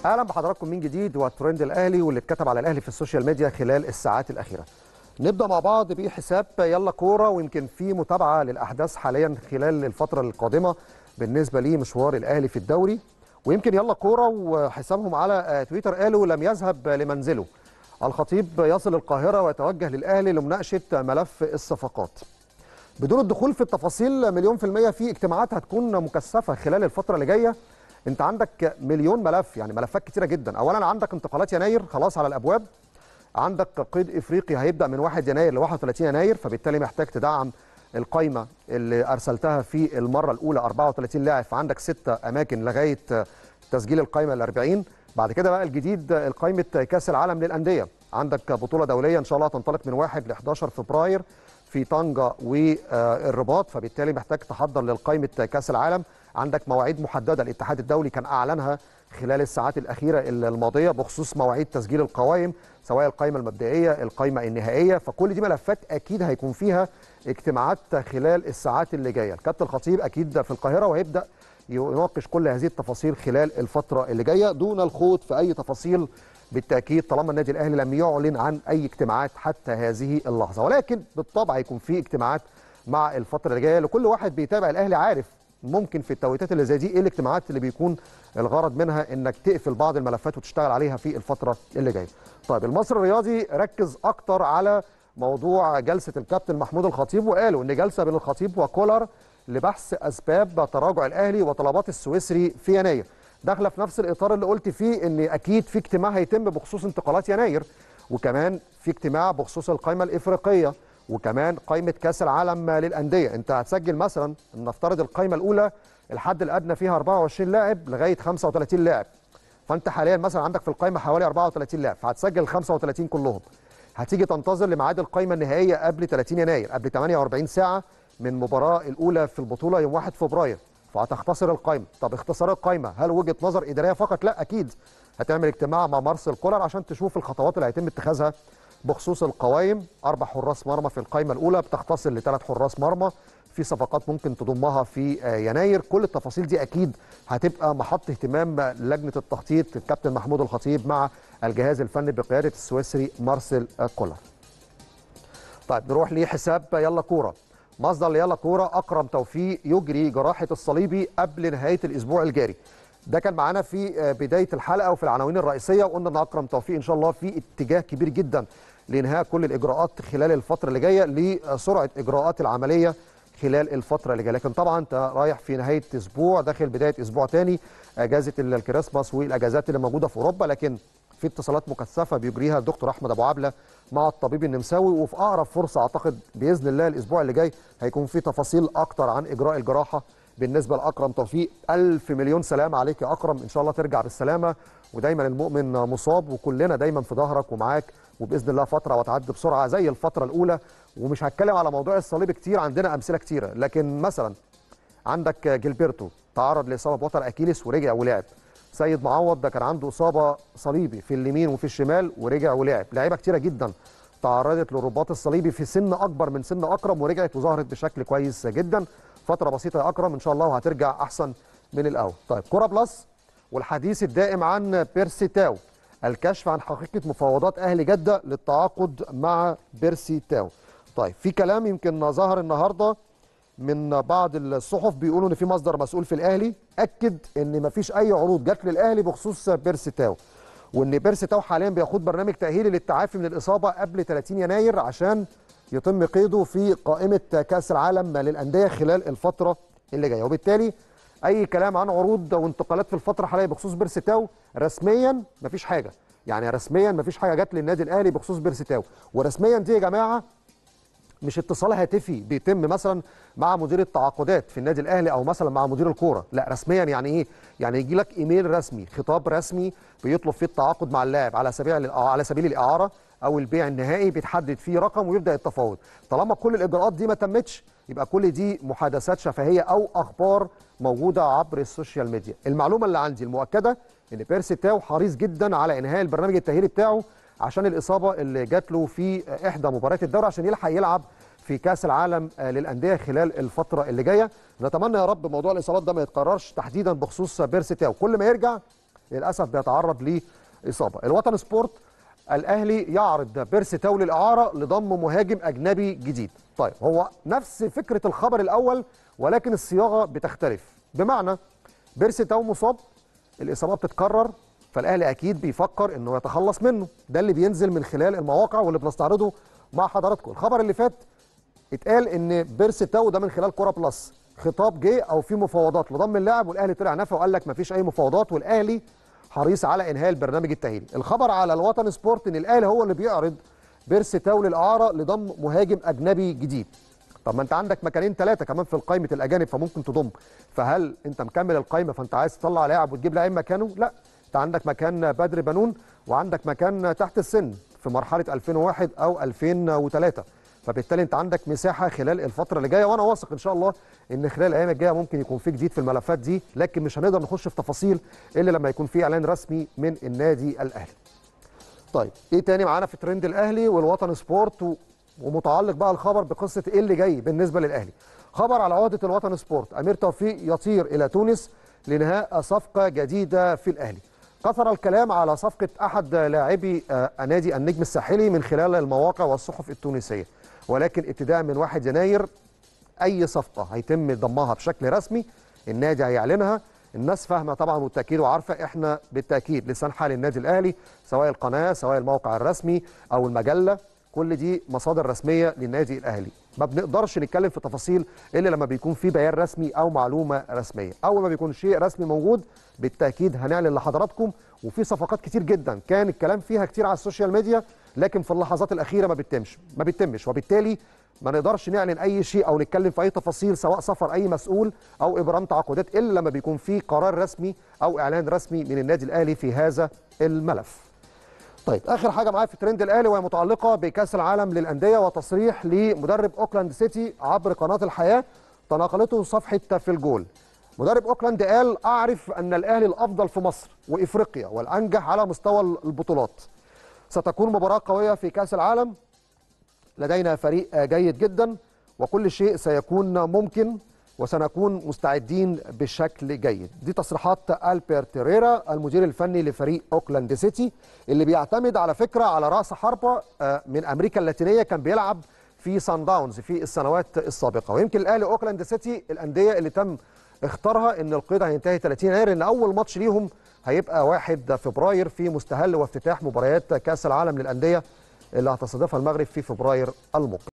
اهلا بحضراتكم من جديد والترند الاهلي واللي اتكتب على الاهلي في السوشيال ميديا خلال الساعات الاخيره. نبدا مع بعض بحساب يلا كوره ويمكن في متابعه للاحداث حاليا خلال الفتره القادمه بالنسبه لمشوار الاهلي في الدوري ويمكن يلا كوره وحسابهم على تويتر قالوا لم يذهب لمنزله. الخطيب يصل القاهره ويتوجه للاهلي لمناقشه ملف الصفقات. بدون الدخول في التفاصيل مليون في المية في اجتماعات هتكون مكثفة خلال الفترة اللي جاية انت عندك مليون ملف يعني ملفات كتيرة جدا اولا عندك انتقالات يناير خلاص على الابواب عندك قيد افريقي هيبدا من 1 يناير ل 31 يناير فبالتالي محتاج تدعم القايمه اللي ارسلتها في المره الاولى 34 لاعب فعندك ستة اماكن لغايه تسجيل القايمه ال 40 بعد كده بقى الجديد قائمه كاس العالم للانديه عندك بطوله دوليه ان شاء الله تنطلق من 1 ل 11 فبراير في طنجة والرباط فبالتالي محتاج تحضر للقائمة كأس العالم عندك مواعيد محددة الاتحاد الدولي كان أعلنها خلال الساعات الأخيرة الماضية بخصوص مواعيد تسجيل القوائم سواء القائمة المبدئية القائمة النهائية فكل دي ملفات أكيد هيكون فيها اجتماعات خلال الساعات اللي جاية الكابتن الخطيب أكيد في القاهرة وهيبدأ يناقش كل هذه التفاصيل خلال الفترة اللي جاية دون الخوض في أي تفاصيل بالتاكيد طالما النادي الاهلي لم يعلن عن اي اجتماعات حتى هذه اللحظه ولكن بالطبع هيكون في اجتماعات مع الفتره اللي جايه لكل واحد بيتابع الاهلي عارف ممكن في التوقيتات اللي زي دي ايه الاجتماعات اللي بيكون الغرض منها انك تقفل بعض الملفات وتشتغل عليها في الفتره اللي جايه. طيب المصري الرياضي ركز اكتر على موضوع جلسه الكابتن محمود الخطيب وقالوا ان جلسه بين الخطيب وكولر لبحث اسباب تراجع الاهلي وطلبات السويسري في يناير. داخله في نفس الاطار اللي قلت فيه ان اكيد في اجتماع هيتم بخصوص انتقالات يناير وكمان في اجتماع بخصوص القائمه الافريقيه وكمان قائمه كاس العالم للانديه انت هتسجل مثلا نفترض القائمه الاولى الحد الادنى فيها 24 لاعب لغايه 35 لاعب فانت حاليا مثلا عندك في القائمه حوالي 34 لاعب فهتسجل ال 35 كلهم هتيجي تنتظر لميعاد القائمه النهائيه قبل 30 يناير قبل 48 ساعه من المباراه الاولى في البطوله يوم 1 فبراير فهتختصر القائمه طب اختصار القائمه هل وجهه نظر اداريه فقط لا اكيد هتعمل اجتماع مع مارسيل كولر عشان تشوف الخطوات اللي هيتم اتخاذها بخصوص القوائم اربع حراس مرمى في القائمه الاولى بتختصر لثلاث حراس مرمى في صفقات ممكن تضمها في يناير كل التفاصيل دي اكيد هتبقى محط اهتمام لجنه التخطيط الكابتن محمود الخطيب مع الجهاز الفني بقياده السويسري مارسيل كولر طيب نروح لحساب يلا كوره مصدر ليلا كوره اكرم توفيق يجري جراحه الصليبي قبل نهايه الاسبوع الجاري ده كان معانا في بدايه الحلقه وفي العناوين الرئيسيه وقلنا ان اكرم توفيق ان شاء الله في اتجاه كبير جدا لانهاء كل الاجراءات خلال الفتره اللي جايه لسرعه اجراءات العمليه خلال الفتره اللي جايه لكن طبعا انت رايح في نهايه اسبوع داخل بدايه اسبوع ثاني اجازه الكريسماس والاجازات اللي موجوده في اوروبا لكن في اتصالات مكثفه بيجريها الدكتور احمد ابو عبله مع الطبيب النمساوي وفي اقرب فرصه اعتقد باذن الله الاسبوع اللي جاي هيكون في تفاصيل اكتر عن اجراء الجراحه بالنسبه لاكرم توفيق الف مليون سلام عليك يا اكرم ان شاء الله ترجع بالسلامه ودايما المؤمن مصاب وكلنا دايما في ظهرك ومعاك وباذن الله فتره وتعدي بسرعه زي الفتره الاولى ومش هتكلم على موضوع الصليب كتير عندنا امثله كتيره لكن مثلا عندك جilberto تعرض لاصابه بوتر اكيليس ورجع ولعب سيد معوض ده كان عنده اصابه صليبي في اليمين وفي الشمال ورجع ولعب لعيبه كتيره جدا تعرضت للرباط الصليبي في سن اكبر من سن اكرم ورجعت وظهرت بشكل كويس جدا فتره بسيطه يا اكرم ان شاء الله وهترجع احسن من الاول طيب كوره بلس والحديث الدائم عن بيرسي تاو الكشف عن حقيقه مفاوضات اهلي جده للتعاقد مع بيرسي تاو طيب في كلام يمكن ظهر النهارده من بعض الصحف بيقولوا ان في مصدر مسؤول في الاهلي اكد ان مفيش اي عروض جت للاهلي بخصوص بيرسي تاو وان بيرسي تاو حاليا بياخد برنامج تاهيلي للتعافي من الاصابه قبل 30 يناير عشان يتم قيده في قائمه كاس العالم للانديه خلال الفتره اللي جايه وبالتالي اي كلام عن عروض وانتقالات في الفتره الحاليه بخصوص بيرسي تاو رسميا مفيش حاجه يعني رسميا مفيش حاجه جت للنادي الاهلي بخصوص بيرسي تاو ورسميا دي يا جماعه مش اتصال هاتفي بيتم مثلا مع مدير التعاقدات في النادي الاهلي او مثلا مع مدير الكوره لا رسميا يعني ايه يعني يجي لك ايميل رسمي خطاب رسمي بيطلب فيه التعاقد مع اللاعب على سبيل على سبيل الاعاره او البيع النهائي بيتحدد فيه رقم ويبدا التفاوض طالما كل الاجراءات دي ما تمتش يبقى كل دي محادثات شفهيه او اخبار موجوده عبر السوشيال ميديا المعلومه اللي عندي المؤكده ان بيرسي تاو حريص جدا على انهاء البرنامج التاهيلي بتاعه عشان الاصابه اللي جات له في احدى مباريات الدوري عشان يلحق يلعب في كاس العالم للانديه خلال الفتره اللي جايه نتمنى يا رب موضوع الاصابات ده ما يتكررش تحديدا بخصوص بيرسي تاو كل ما يرجع للاسف بيتعرض لاصابه الوطن سبورت الاهلي يعرض بيرسي تاو للاعاره لضم مهاجم اجنبي جديد طيب هو نفس فكره الخبر الاول ولكن الصياغه بتختلف بمعنى بيرسي تاو مصاب الاصابه بتتكرر فالاهلي اكيد بيفكر انه يتخلص منه ده اللي بينزل من خلال المواقع واللي بنستعرضه مع حضراتكم الخبر اللي فات اتقال ان بيرسي تاو ده من خلال كوره بلس خطاب جه او في مفاوضات لضم اللاعب والاهلي طلع نفى وقال لك مفيش اي مفاوضات والاهلي حريص على انهاء البرنامج التاهيلي الخبر على الوطن سبورت ان الاهلي هو اللي بيعرض بيرسي تاو للاعاره لضم مهاجم اجنبي جديد طب ما انت عندك مكانين ثلاثه كمان في قائمه الاجانب فممكن تضم فهل انت مكمل القائمه فانت عايز تطلع لاعب وتجيب لاعب مكانه لا انت عندك مكان بدر بنون وعندك مكان تحت السن في مرحله 2001 او 2003 فبالتالي انت عندك مساحه خلال الفتره اللي جايه وانا واثق ان شاء الله ان خلال الايام الجايه ممكن يكون في جديد في الملفات دي لكن مش هنقدر نخش في تفاصيل الا لما يكون في اعلان رسمي من النادي الاهلي. طيب ايه تاني معانا في ترند الاهلي والوطن سبورت و... ومتعلق بقى الخبر بقصه ايه اللي جاي بالنسبه للاهلي. خبر على عقده الوطن سبورت امير توفيق يطير الى تونس لانهاء صفقه جديده في الاهلي. كثر الكلام على صفقه احد لاعبي نادي النجم الساحلي من خلال المواقع والصحف التونسيه. ولكن ابتداء من 1 يناير اي صفقه هيتم ضمها بشكل رسمي النادي هيعلنها الناس فاهمه طبعا والتاكيد وعارفه احنا بالتاكيد لسان حال النادي الاهلي سواء القناه سواء الموقع الرسمي او المجله كل دي مصادر رسميه للنادي الاهلي ما بنقدرش نتكلم في تفاصيل الا لما بيكون في بيان رسمي او معلومه رسميه اول ما بيكون شيء رسمي موجود بالتاكيد هنعلن لحضراتكم وفي صفقات كتير جدا كان الكلام فيها كتير على السوشيال ميديا لكن في اللحظات الاخيره ما بتتمش ما بتتمش وبالتالي ما نقدرش نعلن اي شيء او نتكلم في اي تفاصيل سواء سفر اي مسؤول او ابرام تعاقدات الا لما بيكون في قرار رسمي او اعلان رسمي من النادي الاهلي في هذا الملف. طيب اخر حاجه معايا في ترند الاهلي وهي متعلقه بكاس العالم للانديه وتصريح لمدرب اوكلاند سيتي عبر قناه الحياه تناقلته صفحه في الجول. مدرب اوكلاند قال اعرف ان الاهلي الافضل في مصر وافريقيا والانجح على مستوى البطولات. ستكون مباراه قويه في كاس العالم لدينا فريق جيد جدا وكل شيء سيكون ممكن وسنكون مستعدين بشكل جيد دي تصريحات البير تيريرا المدير الفني لفريق اوكلاند سيتي اللي بيعتمد على فكره على راس حربه من امريكا اللاتينيه كان بيلعب في سان داونز في السنوات السابقه ويمكن الاهلي اوكلاند سيتي الانديه اللي تم اختارها ان القيد هينتهي 30 يناير ان اول ماتش ليهم هيبقى 1 فبراير في مستهل وافتتاح مباريات كاس العالم للانديه اللي هتستضيفها المغرب في فبراير المقبل